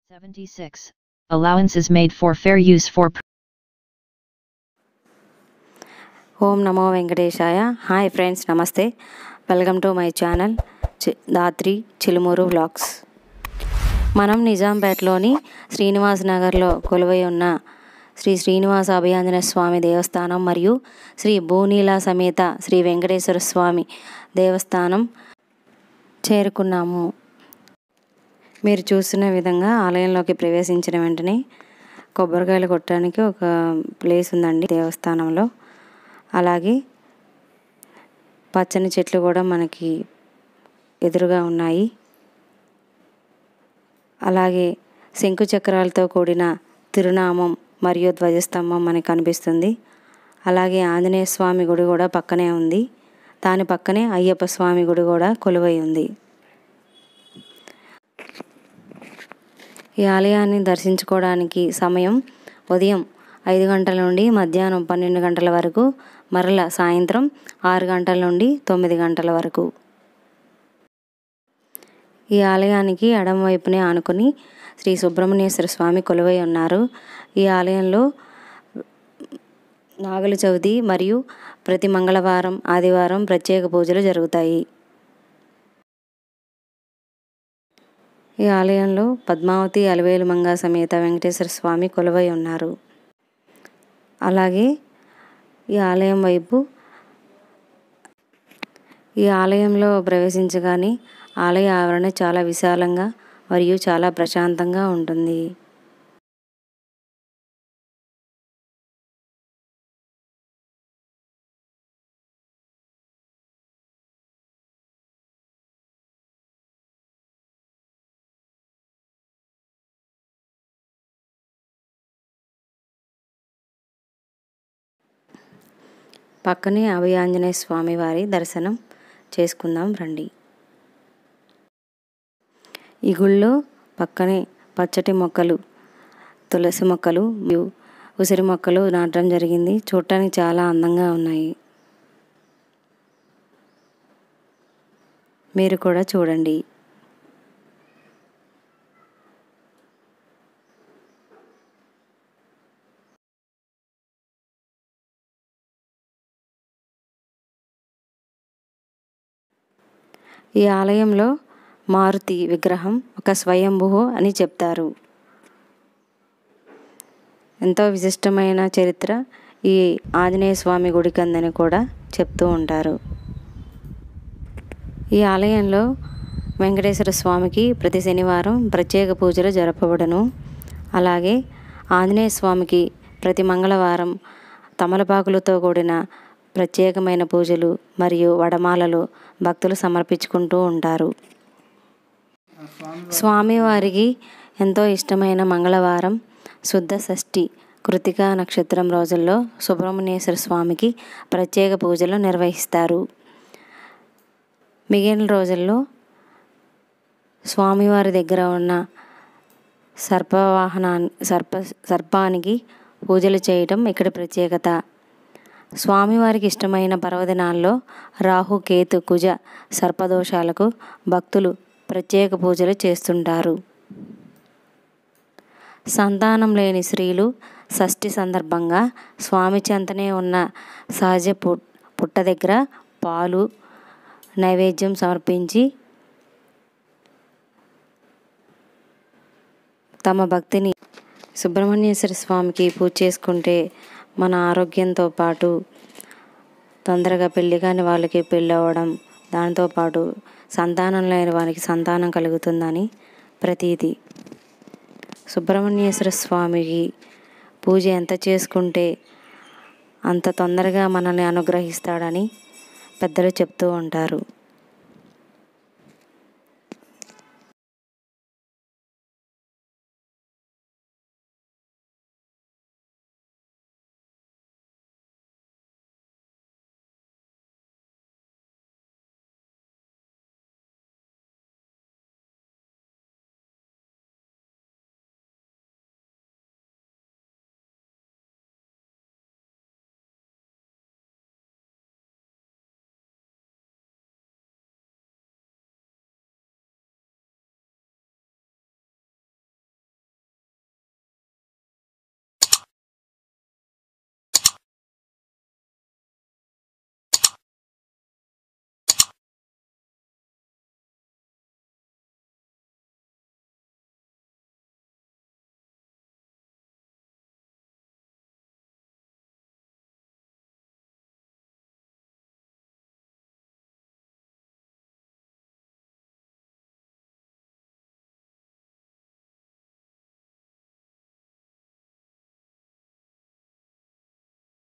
76. Allowance is made for fair use for ఓం నమో వెంకటేశాయ హాయ్ ఫ్రెండ్స్ నమస్తే welcome to my channel Chidatri Chilumuru vlogs మనం నిజాంపేటలోని శ్రీనివాస్ నగర్లో కొలువై ఉన్న శ్రీ శ్రీనివాస అభయాంజనేయ స్వామి దేవస్థానం మరియు శ్రీ భూనీల సమేత శ్రీ వెంకటేశ్వర స్వామి దేవస్థానం చేరుకున్నాము మీరు చూస్తున్న విధంగా ఆలయంలోకి ప్రవేశించిన వెంటనే కొబ్బరికాయలు కొట్టడానికి ఒక ప్లేస్ ఉందండి దేవస్థానంలో అలాగే పచ్చని చెట్లు కూడా మనకి ఎదురుగా ఉన్నాయి అలాగే శంకు చక్రాలతో కూడిన తిరునామం మరియు ధ్వజస్తంభం మనకి కనిపిస్తుంది అలాగే ఆంజనేయ స్వామి గుడి కూడా పక్కనే ఉంది దాని పక్కనే అయ్యప్ప స్వామి గుడి కూడా కొలువై ఉంది ఈ ఆలయాన్ని దర్శించుకోవడానికి సమయం ఉదయం ఐదు గంటల నుండి మధ్యాహ్నం పన్నెండు గంటల వరకు మరల సాయంత్రం ఆరు గంటల నుండి తొమ్మిది గంటల వరకు ఈ ఆలయానికి ఎడమ వైపునే ఆనుకుని శ్రీ సుబ్రహ్మణ్యేశ్వర స్వామి కొలువై ఉన్నారు ఈ ఆలయంలో నాగుల చవితి మరియు ప్రతి మంగళవారం ఆదివారం ప్రత్యేక పూజలు జరుగుతాయి ఈ ఆలయంలో పద్మావతి అలవేలు మంగా సమేత వెంకటేశ్వర స్వామి కొలువై ఉన్నారు అలాగే ఈ ఆలయం వైపు ఈ ఆలయంలో ప్రవేశించగానే ఆలయ ఆవరణ చాలా విశాలంగా మరియు చాలా ప్రశాంతంగా ఉంటుంది పక్కనే అభయాంజనేయ స్వామి వారి దర్శనం చేసుకుందాం రండి ఈ గుళ్ళో పక్కనే పచ్చటి మొక్కలు తులసి మొక్కలు మరియు ఉసిరి మొక్కలు నాటడం జరిగింది చూడటానికి చాలా అందంగా ఉన్నాయి మీరు కూడా చూడండి ఈ ఆలయంలో మారుతి విగ్రహం ఒక స్వయంభువు అని చెప్తారు ఎంతో విశిష్టమైన చరిత్ర ఈ ఆంజనేయ స్వామి గుడికి అందని కూడా చెప్తూ ఉంటారు ఈ ఆలయంలో వెంకటేశ్వర స్వామికి ప్రతి శనివారం ప్రత్యేక పూజలు జరపబడును అలాగే ఆంజనేయ స్వామికి ప్రతి మంగళవారం తమలపాకులతో కూడిన ప్రత్యేకమైన పూజలు మరియు వడమాలలు భక్తులు సమర్పించుకుంటూ ఉంటారు స్వామివారికి ఎంతో ఇష్టమైన మంగళవారం శుద్ధ షష్ఠి కృతికా నక్షత్రం రోజుల్లో సుబ్రహ్మణ్యేశ్వర స్వామికి ప్రత్యేక పూజలు నిర్వహిస్తారు మిగిలిన రోజుల్లో స్వామివారి దగ్గర ఉన్న సర్పవాహనా సర్ప సర్పానికి పూజలు చేయటం ఇక్కడ ప్రత్యేకత స్వామివారికి ఇష్టమైన పర్వదినాల్లో రాహు కేతు కుజ సర్పదోషాలకు భక్తులు ప్రత్యేక పూజలు చేస్తుంటారు సంతానం లేని స్త్రీలు షష్ఠి సందర్భంగా స్వామి చెంతనే ఉన్న సహజ పు పుట్ట దగ్గర పాలు నైవేద్యం సమర్పించి తమ భక్తిని సుబ్రహ్మణ్యేశ్వర స్వామికి పూజ చేసుకుంటే మన ఆరోగ్యంతో పాటు తొందరగా పెళ్లి కాని వాళ్ళకి పెళ్ళి అవ్వడం దాంతోపాటు సంతానం లేని వారికి సంతానం కలుగుతుందని ప్రతీతి సుబ్రహ్మణ్యేశ్వర స్వామికి పూజ ఎంత చేసుకుంటే అంత తొందరగా మనల్ని అనుగ్రహిస్తాడని పెద్దలు చెప్తూ ఉంటారు